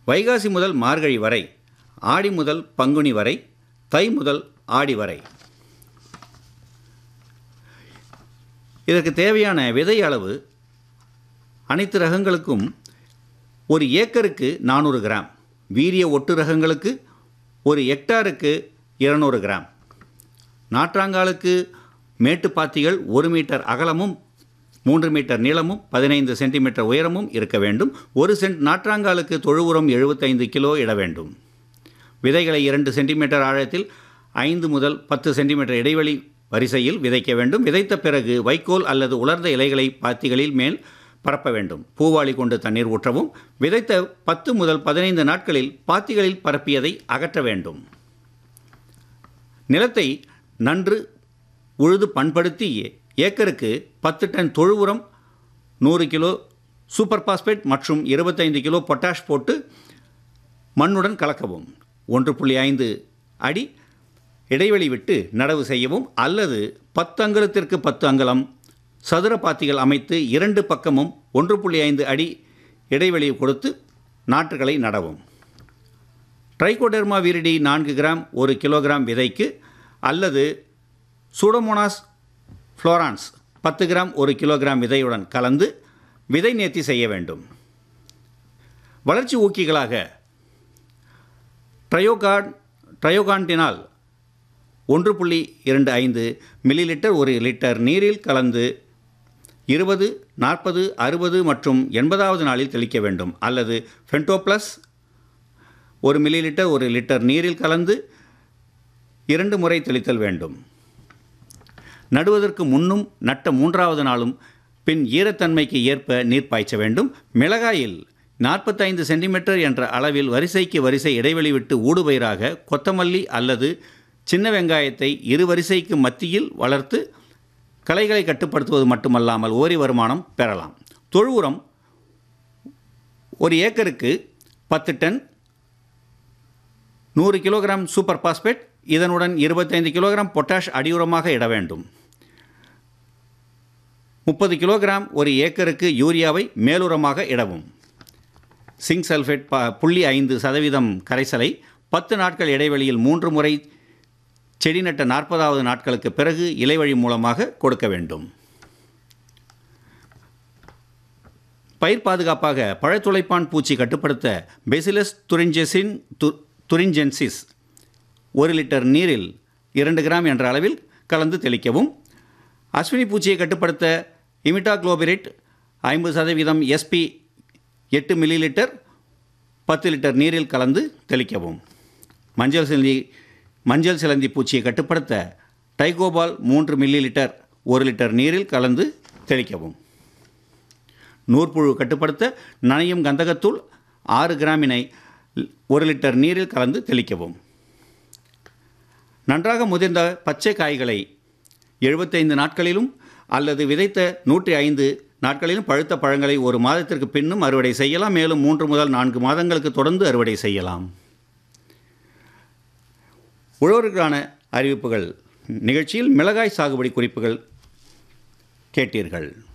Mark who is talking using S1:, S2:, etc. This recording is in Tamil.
S1: வைகாசி முதல் மார்கழி வரை ஆடி முதல் பங்குனி வரை தை முதல் ஆடி வரை இதற்கு தேவையான விதை அளவு அனைத்து ரகங்களுக்கும் ஒரு ஏக்கருக்கு நானூறு கிராம் வீரிய ஒட்டு ரகங்களுக்கு ஒரு ஹெக்டாருக்கு இருநூறு கிராம் நாற்றாங்காலுக்கு மேட்டுப்பாத்திகள் ஒரு மீட்டர் அகலமும் மூன்று மீட்டர் நீளமும் பதினைந்து சென்டிமீட்டர் உயரமும் இருக்க வேண்டும் ஒரு சென்ட் நாற்றாங்காலுக்கு தொழு உரம் எழுபத்தைந்து கிலோ இட வேண்டும் விதைகளை இரண்டு சென்டிமீட்டர் ஆழத்தில் ஐந்து முதல் பத்து சென்டிமீட்டர் இடைவெளி வரிசையில் விதைக்க வேண்டும் விதைத்த பிறகு வைக்கோல் அல்லது உலர்ந்த இலைகளை பாத்திகளில் மேல் பரப்ப வேண்டும் பூவாளி கொண்டு தண்ணீர் ஊற்றவும் விதைத்த பத்து முதல் பதினைந்து நாட்களில் பாத்திகளில் பரப்பியதை அகற்ற வேண்டும் நிலத்தை நன்று உழுது பண்படுத்தி ஏக்கருக்கு பத்து டன் தொழு உரம் நூறு கிலோ சூப்பர் பாஸ்பேட் மற்றும் இருபத்தைந்து கிலோ பொட்டாஷ் போட்டு மண்ணுடன் கலக்கவும் ஒன்று புள்ளி ஐந்து அடி இடைவெளி விட்டு நடவு செய்யவும் அல்லது பத்து அங்குலத்திற்கு பத்து அங்குலம் சதுர பாத்திகள் அமைத்து இரண்டு பக்கமும் ஒன்று புள்ளி ஐந்து அடி இடைவெளி கொடுத்து நாற்றுகளை நடவும் ட்ரைகோடெர்மா விரிடி நான்கு கிராம் ஒரு கிலோகிராம் விதைக்கு அல்லது சூடோமோனாஸ் ஃப்ளோரான்ஸ் பத்து கிராம் ஒரு கிலோகிராம் விதையுடன் கலந்து விதை நேர்த்தி செய்ய வேண்டும் வளர்ச்சி ஊக்கிகளாக ட்ரையோகான் ட்ரையோகான்டினால் ஒன்று புள்ளி இரண்டு ஐந்து மில்லி லிட்டர் ஒரு லிட்டர் நீரில் கலந்து இருபது நாற்பது அறுபது மற்றும் எண்பதாவது நாளில் தெளிக்க வேண்டும் அல்லது ஃபென்டோப்ளஸ் ஒரு மில்லி லிட்டர் ஒரு லிட்டர் நீரில் கலந்து இரண்டு முறை தெளித்தல் வேண்டும் நடுவதற்கு முன்னும் நட்ட மூன்றாவது நாளும் பின் ஈரத்தன்மைக்கு ஏற்ப நீர் பாய்ச்ச வேண்டும் மிளகாயில் நாற்பத்தைந்து சென்டிமீட்டர் என்ற அளவில் வரிசைக்கு வரிசை இடைவெளி விட்டு ஊடுபயிராக கொத்தமல்லி அல்லது சின்ன வெங்காயத்தை இரு வரிசைக்கு மத்தியில் வளர்த்து களைகளை கட்டுப்படுத்துவது மட்டுமல்லாமல் ஓரி வருமானம் பெறலாம் தொழு உரம் ஒரு ஏக்கருக்கு பத்து டன் நூறு கிலோகிராம் சூப்பர் பாஸ்பேட் இதனுடன் இருபத்தைந்து கிலோகிராம் பொட்டாஷ் அடியுரமாக இட வேண்டும் முப்பது கிலோகிராம் ஒரு ஏக்கருக்கு யூரியாவை மேலுரமாக இடவும் சிங்க் சல்ஃபேட் ப புள்ளி ஐந்து சதவீதம் கரைசலை பத்து நாட்கள் இடைவெளியில் மூன்று முறை செடி நட்ட நாற்பதாவது நாட்களுக்கு பிறகு இலைவழி மூலமாக கொடுக்க வேண்டும் பயிர் பாதுகாப்பாக பழத்துளைப்பான் பூச்சி கட்டுப்படுத்த பெசிலஸ் துரிஞ்செசின் து துரிஞ்சென்சிஸ் ஒரு லிட்டர் நீரில் இரண்டு கிராம் என்ற அளவில் கலந்து தெளிக்கவும் அஸ்வினி பூச்சியை கட்டுப்படுத்த இமிட்டாக்ளோபிரேட் ஐம்பது சதவீதம் எஸ்பி எட்டு மில்லி லிட்டர் பத்து லிட்டர் நீரில் கலந்து தெளிக்கவும் மஞ்சள் சிலந்தி மஞ்சள் சிலந்தி பூச்சியை கட்டுப்படுத்த டைகோபால் மூன்று மில்லி லிட்டர் ஒரு லிட்டர் நீரில் கலந்து தெளிக்கவும் நூற்புழு கட்டுப்படுத்த நனையும் கந்தகத்தூள் ஆறு கிராமினை ஒரு லிட்டர் நீரில் கலந்து தெளிக்கவும் நன்றாக முதிர்ந்த பச்சை காய்களை எழுபத்தைந்து நாட்களிலும் அல்லது விதைத்த நூற்றி ஐந்து நாட்களிலும் பழுத்த பழங்களை ஒரு மாதத்திற்கு பின்னும் அறுவடை செய்யலாம் மேலும் மூன்று முதல் நான்கு மாதங்களுக்கு தொடர்ந்து அறுவடை செய்யலாம் உழவர்களுக்கான அறிவிப்புகள் நிகழ்ச்சியில் மிளகாய் சாகுபடி குறிப்புகள் கேட்டீர்கள்